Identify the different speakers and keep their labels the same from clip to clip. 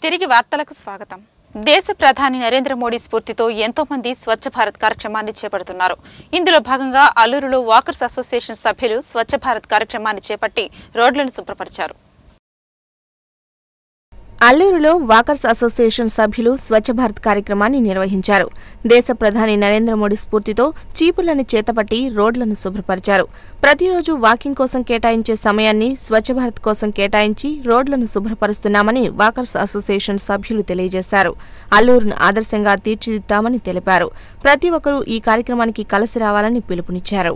Speaker 1: తిరిగి వార్తలకు స్వాగతం దేశ ప్రధాని నరేంద్ర మోడీ స్ఫూర్తితో ఎంతో మంది స్వచ్ఛ భారత్ కార్యక్రమాన్ని చేపడుతున్నారు ఇందులో భాగంగా అల్లూరులో వాకర్స్ అసోసియేషన్ సభ్యులు స్వచ్ఛ భారత్ కార్యక్రమాన్ని చేపట్టి రోడ్లను శుభ్రపరిచారు
Speaker 2: అల్లూరులో వాకర్స్ అసోసియేషన్ సభ్యులు స్వచ్ఛ భారత్ కార్యక్రమాన్ని నిర్వహించారు దేశ ప్రధాని నరేంద్ర మోడీ స్ఫూర్తితో చీపులను చేతపట్టి రోడ్లను శుభ్రపరిచారు ప్రతిరోజు వాకింగ్ కోసం కేటాయించే సమయాన్ని స్వచ్ఛ భారత్ కోసం కేటాయించి రోడ్లను శుభ్రపరుస్తున్నామని వాకర్స్ అసోసియేషన్ సభ్యులు తెలియజేశారు అల్లూరును ఆదర్శంగా తీర్చిదిద్దామని తెలిపారు ప్రతి ఒక్కరూ ఈ కార్యక్రమానికి కలిసి రావాలని పిలుపునిచ్చారు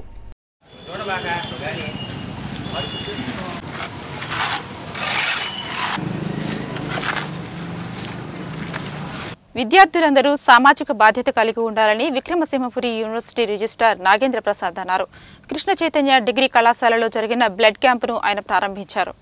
Speaker 1: విద్యార్థులందరూ సామాజిక బాధ్యత కలిగి ఉండాలని విక్రమసింహపురి యూనివర్సిటీ రిజిస్ట్రార్ నాగేంద్ర ప్రసాద్ అన్నారు కృష్ణ చైతన్య డిగ్రీ కళాశాలలో జరిగిన బ్లడ్ క్యాంపును ఆయన ప్రారంభించారు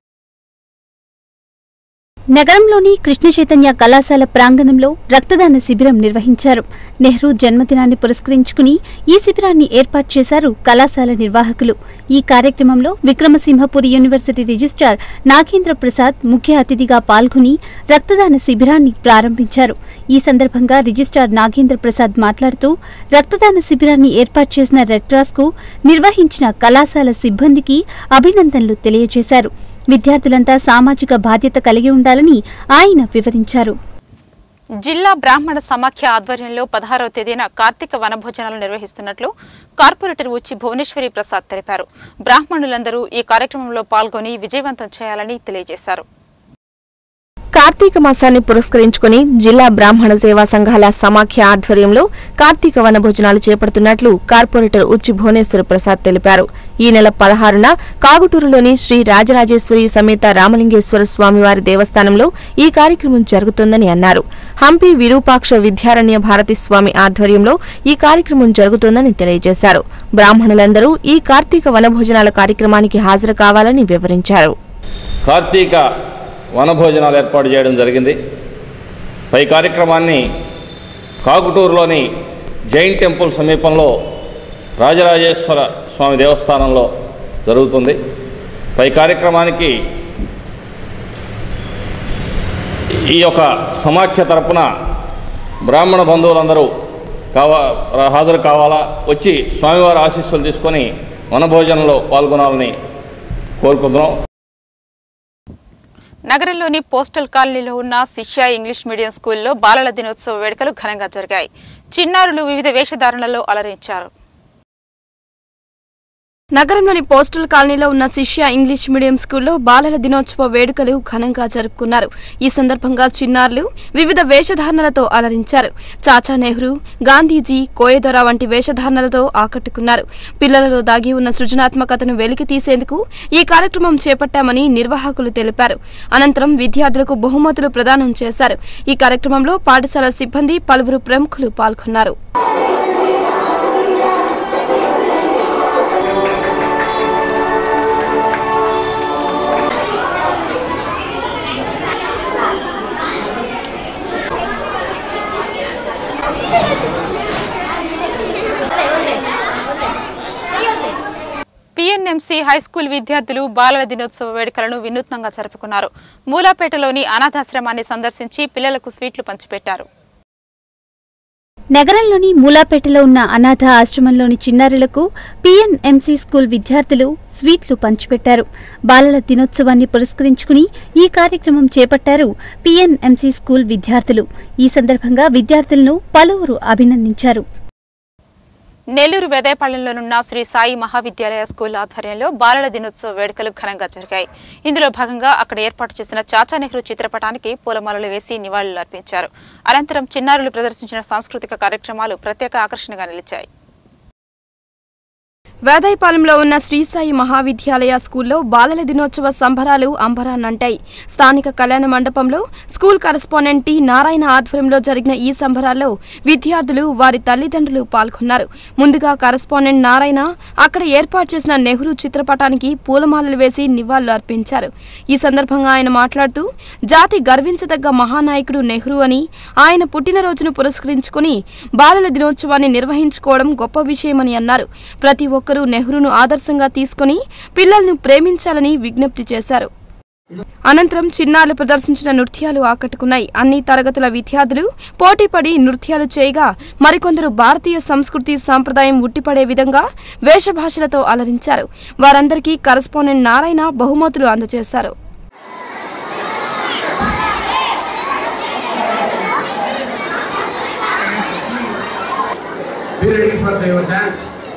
Speaker 3: నగరంలోని కృష్ణ చైతన్య కళాశాల ప్రాంగణంలో రక్తదాన శిబిరం నిర్వహించారు నెహ్రూ జన్మదినాన్ని పురస్కరించుకుని ఈ శిబిరాన్ని ఏర్పాటు చేశారు కళాశాల నిర్వాహకులు ఈ కార్యక్రమంలో విక్రమసింహపురి యూనివర్సిటీ రిజిస్ట్రార్ నాగేంద్ర ప్రసాద్ ముఖ్య అతిథిగా పాల్గొని రక్తదాన శిబిరాన్ని ప్రారంభించారు ఈ సందర్భంగా రిజిస్ట్రార్ నాగేంద్ర ప్రసాద్ మాట్లాడుతూ రక్తదాన శిబిరాన్ని ఏర్పాటు చేసిన రెడ్ క్రాస్ కు నిర్వహించిన కళాశాల సిబ్బందికి అభినందనలు తెలియజేశారు విద్యార్థులంతా సామాజిక బాధ్యత కలిగి ఉండాలని ఆయన వివరించారు
Speaker 1: జిల్లా బ్రాహ్మణ సమాఖ్య ఆధ్వర్యంలో పదహారవ తేదీన కార్తీక వనభోజనాలు నిర్వహిస్తున్నట్లు కార్పొరేటర్ ఉచ్చి భువనేశ్వరి ప్రసాద్ తెలిపారు బ్రాహ్మణులందరూ ఈ కార్యక్రమంలో పాల్గొని విజయవంతం చేయాలని తెలియజేశారు
Speaker 2: కార్తీక మాసాన్ని పురస్కరించుకుని జిల్లా బ్రాహ్మణ సేవా సంఘాల సమాఖ్య ఆధ్వర్యంలో కార్తీక వన భోజనాలు చేపడుతున్నట్లు కార్పొరేటర్ ఉచ్చి భువనేశ్వర ప్రసాద్ తెలిపారు ఈ నెల పదహారున కాగుటూరులోని శ్రీ రాజరాజేశ్వరి సమేత రామలింగేశ్వర స్వామివారి దేవస్థానంలో ఈ కార్యక్రమం జరుగుతుందని అన్నారు హంపి విరూపాక్ష విద్యారణ్య భారతి స్వామి ఆధ్వర్యంలో ఈ కార్యక్రమం జరుగుతోందని తెలియజేశారు బ్రాహ్మణులందరూ ఈ కార్తీక వనభోజనాల కార్యక్రమానికి హాజరు కావాలని వివరించారు
Speaker 4: కార్తీక వనభోజనాలు ఏర్పాటు చేయడం జరిగింది పై కార్యక్రమాన్ని కాకుటూరులోని జైన్ టెంపుల్ సమీపంలో రాజరాజేశ్వర స్వామి దేవస్థానంలో జరుగుతుంది పై కార్యక్రమానికి ఈ యొక్క సమాఖ్య తరపున బ్రాహ్మణ బంధువులందరూ కావా హాజరు కావాలా వచ్చి స్వామివారి ఆశీస్సులు తీసుకొని వనభోజనంలో పాల్గొనాలని కోరుకుంటున్నాం
Speaker 1: నగరంలోని పోస్టల్ కాలనీలో ఉన్న శిష్య ఇంగ్లీష్ మీడియం స్కూల్లో బాలల దినోత్సవ వేడుకలు ఘనంగా జరిగాయి చిన్నారులు వివిధ వేషధారణలో అలరించారు
Speaker 5: నగరంలోని పోస్టల్ కాలనీలో ఉన్న శిష్య ఇంగ్లీష్ మీడియం స్కూల్లో బాలల దినోత్సవ వేడుకలు ఘనంగా జరుపుకున్నారు ఈ సందర్భంగా చిన్నారులు వివిధ వేషధారణలతో అలరించారు చాచా నెహ్రూ గాంధీజీ కోయదొర వంటి వేషధారణలతో ఆకట్టుకున్నారు పిల్లలలో దాగి ఉన్న సృజనాత్మకతను వెలికి తీసేందుకు ఈ కార్యక్రమం చేపట్టామని నిర్వాహకులు తెలిపారు అనంతరం విద్యార్థులకు బహుమతులు ప్రదానం చేశారు ఈ కార్యక్రమంలో పాఠశాల సిబ్బంది పలువురు ప్రముఖులు పాల్గొన్నారు
Speaker 1: పిఎన్ఎంసీ హైస్కూల్ విద్యార్థులు బాలల దినోత్సవ వేడుకలను వినూత్నంగా జరుపుకున్నారు మూలాపేటలోని అనాథాశ్రమాన్ని సందర్శించి పిల్లలకు స్వీట్లు పంచిపెట్టారు
Speaker 3: నగరంలోని మూలాపేటలో ఉన్న అనాథ ఆశ్రమంలోని చిన్నారులకు పిఎన్ఎంసీ స్కూల్ విద్యార్థులు స్వీట్లు పంచిపెట్టారు బాలల దినోత్సవాన్ని పురస్కరించుకుని ఈ కార్యక్రమం చేపట్టారు పిఎన్ఎంసీ స్కూల్ విద్యార్థులు ఈ సందర్భంగా విద్యార్థులను పలువురు అభినందించారు
Speaker 1: నెల్లూరు వేదాయపాలెంలోనున్న శ్రీ సాయి మహావిద్యాలయ స్కూల్ ఆధ్వర్యంలో బాలల దినోత్సవ వేడుకలు ఘనంగా జరిగాయి ఇందులో భాగంగా అక్కడ ఏర్పాటు చేసిన చాచా నెహ్రూ చిత్రపటానికి పూలమాలలు వేసి నివాళులు అర్పించారు అనంతరం చిన్నారులు ప్రదర్శించిన సాంస్కృతిక కార్యక్రమాలు ప్రత్యేక ఆకర్షణగా నిలిచాయి
Speaker 5: వేదాయపాలెంలో ఉన్న శ్రీసాయి మహావిద్యాలయ స్కూల్లో బాలల దినోత్సవ సంబరాలు అంబరాన్నంటాయి స్థానిక కళ్యాణ మండపంలో స్కూల్ కరెస్పాండెంట్ టి నారాయణ ఆధ్వర్యంలో జరిగిన ఈ సంబరాల్లో విద్యార్థులు వారి తల్లిదండ్రులు పాల్గొన్నారు ముందుగా కరెస్పాండెంట్ నారాయణ అక్కడ ఏర్పాటు చేసిన నెహ్రూ చిత్రపటానికి పూలమాలలు వేసి నివాళులు అర్పించారు ఈ సందర్భంగా ఆయన మాట్లాడుతూ జాతి గర్వించదగ్గ మహానాయకుడు నెహ్రూ అని ఆయన పుట్టినరోజును పురస్కరించుకుని బాలల దినోత్సవాన్ని నిర్వహించుకోవడం గొప్ప విషయమని అన్నారు ప్రతి ఒక్కరూ నెహ్రూను ఆదర్శంగా తీసుకుని పిల్లలను ప్రేమించాలని విజ్ఞప్తి చేశారు అనంతరం చిన్నారులు ప్రదర్శించిన నృత్యాలు ఆకట్టుకున్నాయి అన్ని తరగతుల విద్యార్థులు పోటీపడి నృత్యాలు చేయగా మరికొందరు భారతీయ సంస్కృతి సాంప్రదాయం ఉట్టిపడే విధంగా వేషభాషలతో అలరించారు వారందరికీ కరస్పాండెంట్ నారాయణ బహుమతులు అందజేశారు
Speaker 6: Be ready for the dance.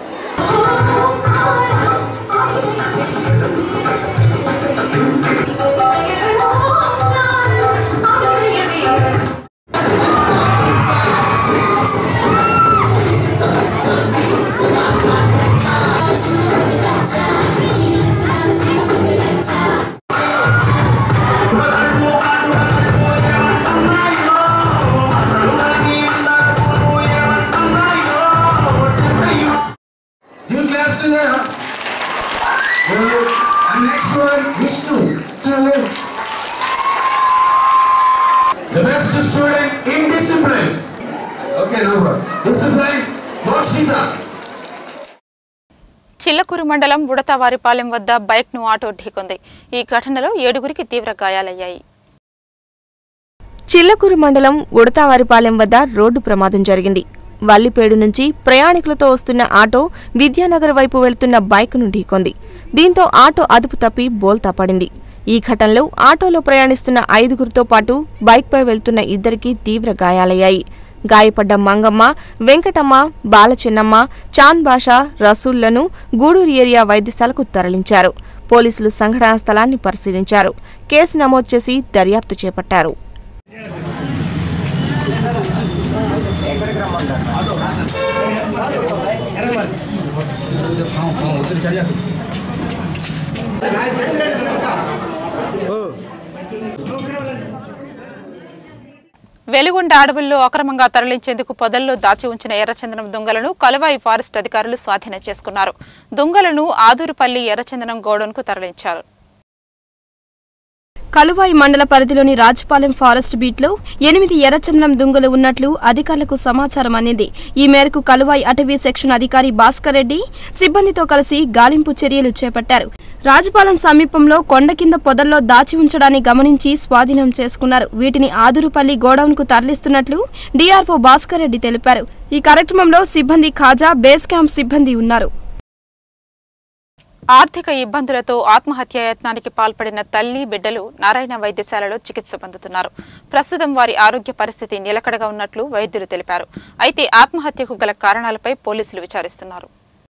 Speaker 6: Give claps to them. Good. And next one, Vishnu. Hello. The best student in discipline. Okay, no problem. Discipline, Mokshita.
Speaker 1: Chillakur మండలం ఉడతవారిపాలెం వద్ద బైక్ ను ఆటో ఢీకొంది ఈ ఘటనలో ఏడుగురికి తీవ్ర గాయాలయ్యాయి
Speaker 2: చిల్లకూరు మండలం ఉడతావారిపాలెం వద్ద రోడ్డు ప్రమాదం జరిగింది వల్లిపేడు నుంచి ప్రయాణికులతో వస్తున్న ఆటో విద్యానగర్ వైపు వెళ్తున్న బైక్ను ఢీకొంది దీంతో ఆటో అదుపు తప్పి బోల్తా పడింది ఈ ఘటనలో ఆటోలో ప్రయాణిస్తున్న ఐదుగురితో పాటు బైక్పై వెళ్తున్న ఇద్దరికి తీవ్ర గాయాలయ్యాయి గాయపడ్డ మంగమ్మ వెంకటమ్మ బాలచిన్నమ్మ చాంద్ బాషా రసూళ్లను గూడూరు ఏరియా వైద్యశాలకు తరలించారు పోలీసులు సంఘటనా స్థలాన్ని పరిశీలించారు కేసు నమోదు చేసి దర్యాప్తు చేపట్టారు
Speaker 1: వెలుగొండ అడవుల్లో అక్రమంగా తరలించేందుకు పొదల్లో దాచి ఉంచిన ఎర్రచందనం దుంగలను కలవాయి ఫారెస్ట్ అధికారులు స్వాధీనం చేసుకున్నారు దుంగలను ఆదూరుపల్లి ఎర్రచందనం గోడౌన్కు తరలించారు
Speaker 5: కలువాయి మండల పరిధిలోని రాజపాలెం ఫారెస్ట్ బీట్లో ఎనిమిది ఎర్రచందనం దుంగలు ఉన్నట్లు అధికారులకు సమాచారం అందింది ఈ మేరకు కలువాయి అటవీ సెక్షన్ అధికారి భాస్కర్ రెడ్డి సిబ్బందితో కలిసి గాలింపు చర్యలు చేపట్టారు రాజపాలెం సమీపంలో కొండ కింద పొదల్లో దాచి ఉంచడాన్ని గమనించి స్వాధీనం చేసుకున్నారు వీటిని ఆదురుపల్లి గోడౌన్కు తరలిస్తున్నట్లు డీఆర్ఓ భాస్కర్ రెడ్డి తెలిపారు ఈ కార్యక్రమంలో సిబ్బంది ఖాజా బేస్ క్యాంప్ సిబ్బంది ఉన్నారు
Speaker 1: ఆర్థిక ఇబ్బందులతో ఆత్మహత్య యత్నానికి పాల్పడిన తల్లి బిడ్డలు నారాయణ వైద్యశాలలో చికిత్స పొందుతున్నారు ప్రస్తుతం వారి ఆరోగ్య పరిస్థితి నిలకడగా ఉన్నట్లు వైద్యులు తెలిపారు అయితే ఆత్మహత్యకు గల కారణాలపై పోలీసులు విచారిస్తున్నారు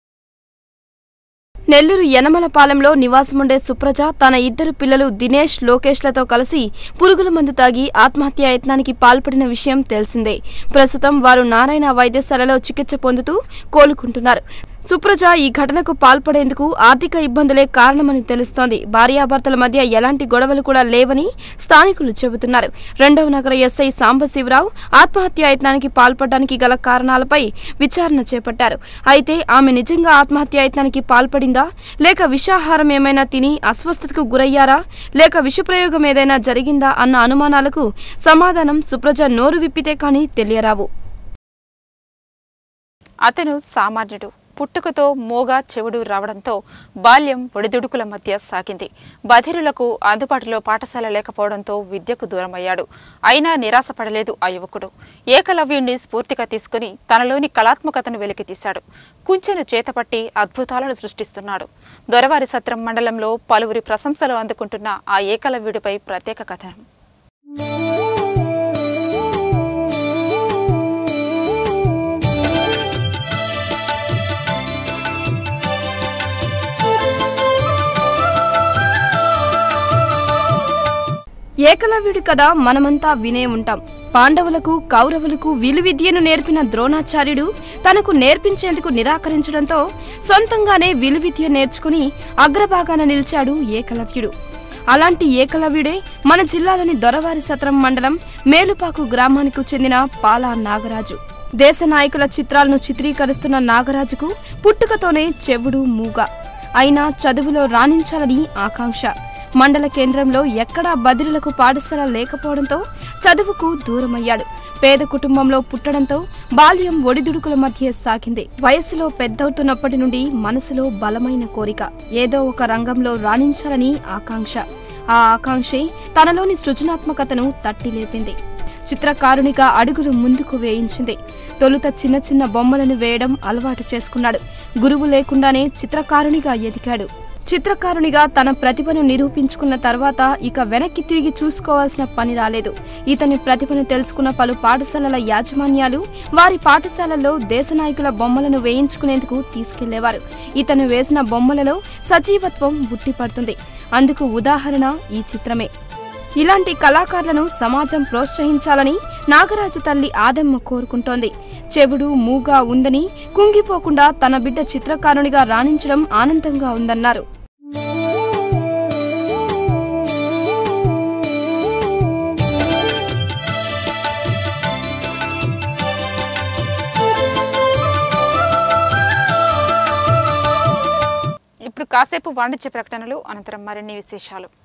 Speaker 5: నెల్లూరు యనమలపాలెంలో నివాసముండే సుప్రజ తన ఇద్దరు పిల్లలు దినేష్ లోకేష్లతో కలిసి పురుగుల మందు తాగి ఆత్మహత్యా యత్నానికి పాల్పడిన విషయం తెలిసిందే ప్రస్తుతం వారు నారాయణ వైద్యశాలలో చికిత్స పొందుతూ కోలుకుంటున్నారు సుప్రజ ఈ ఘటనకు పాల్పడేందుకు ఆర్థిక ఇబ్బందులే కారణమని తెలుస్తోంది భార్యాభర్తల మధ్య ఎలాంటి గొడవలు కూడా లేవని స్థానికులు చెబుతున్నారు రెండవ నగర ఎస్ఐ సాంబశివరావు ఆత్మహత్యా యత్నానికి పాల్పడడానికి గల కారణాలపై విచారణ చేపట్టారు అయితే ఆమె నిజంగా ఆత్మహత్యా యత్నానికి పాల్పడిందా లేక విషాహారం ఏమైనా తిని అస్వస్థతకు గురయ్యారా లేక విషప్రయోగం ఏదైనా జరిగిందా అన్న అనుమానాలకు సమాధానం సుప్రజ నోరు విప్పితే కానీ తెలియరావు
Speaker 1: అతను సామాన్యుడు పుట్టుకతో మోగ చెవుడు రావడంతో బాల్యం ఒడిదుడుకుల మధ్య సాగింది బధిరులకు అందుబాటులో పాఠశాల లేకపోవడంతో విద్యకు దూరమయ్యాడు అయినా నిరాశపడలేదు ఆ యువకుడు ఏకలవ్యుణ్ణి స్ఫూర్తిగా తీసుకుని తనలోని కళాత్మకతను వెలికితీశాడు కుంచెను చేతపట్టి అద్భుతాలను సృష్టిస్తున్నాడు దొరవారి సత్రం మండలంలో పలువురి ప్రశంసలు అందుకుంటున్న ఆ ఏకలవ్యుడిపై ప్రత్యేక కథనం
Speaker 5: ఏకలవ్యుడి కథ మనమంతా వినే ఉంటాం పాండవులకు కౌరవులకు విలువిద్యను నేర్పిన ద్రోణాచార్యుడు తనకు నేర్పించేందుకు నిరాకరించడంతో సొంతంగానే విలువిద్య నేర్చుకుని అగ్రభాగాన నిలిచాడు ఏకలవ్యుడు అలాంటి ఏకలవ్యుడే మన జిల్లాలోని దొరవారి సత్రం మండలం మేలుపాకు గ్రామానికి చెందిన పాలా నాగరాజు దేశ నాయకుల చిత్రాలను చిత్రీకరిస్తున్న నాగరాజుకు పుట్టుకతోనే చెవుడు మూగ అయినా చదువులో రాణించాలని ఆకాంక్ష మండల కేంద్రంలో ఎక్కడా బదిలీలకు పాఠశాల లేకపోవడంతో చదువుకు దూరమయ్యాడు పేద కుటుంబంలో పుట్టడంతో బాల్యం ఒడిదుడుకుల మధ్య సాగింది వయసులో పెద్దవుతున్నప్పటి నుండి మనసులో బలమైన కోరిక ఏదో ఒక రంగంలో రాణించాలని ఆకాంక్ష ఆ ఆకాంక్షే తనలోని సృజనాత్మకతను తట్టిలేపింది చిత్రకారునిగా అడుగులు ముందుకు వేయించింది తొలుత చిన్న చిన్న బొమ్మలను వేయడం అలవాటు చేసుకున్నాడు గురువు లేకుండానే చిత్రకారునిగా ఎదిగాడు చిత్రకారునిగా తన ప్రతిభను నిరూపించుకున్న తర్వాత ఇక వెనక్కి తిరిగి చూసుకోవాల్సిన పని రాలేదు ఇతని ప్రతిభను తెలుసుకున్న పలు పాఠశాలల యాజమాన్యాలు వారి పాఠశాలల్లో దేశనాయకుల బొమ్మలను వేయించుకునేందుకు తీసుకెళ్లేవారు ఇతను వేసిన బొమ్మలలో సజీవత్వం ఉట్టిపడుతుంది అందుకు ఉదాహరణ ఈ చిత్రమే ఇలాంటి కళాకారులను సమాజం ప్రోత్సహించాలని నాగరాజు తల్లి ఆదమ్మ కోరుకుంటోంది చెవుడు మూగా ఉందని కుంగిపోకుండా తన బిడ్డ చిత్రకారునిగా రాణించడం ఆనందంగా ఉందన్నారు
Speaker 1: ఇప్పుడు కాసేపు వాణిజ్య ప్రకటనలు అనంతరం మరిన్ని విశేషాలు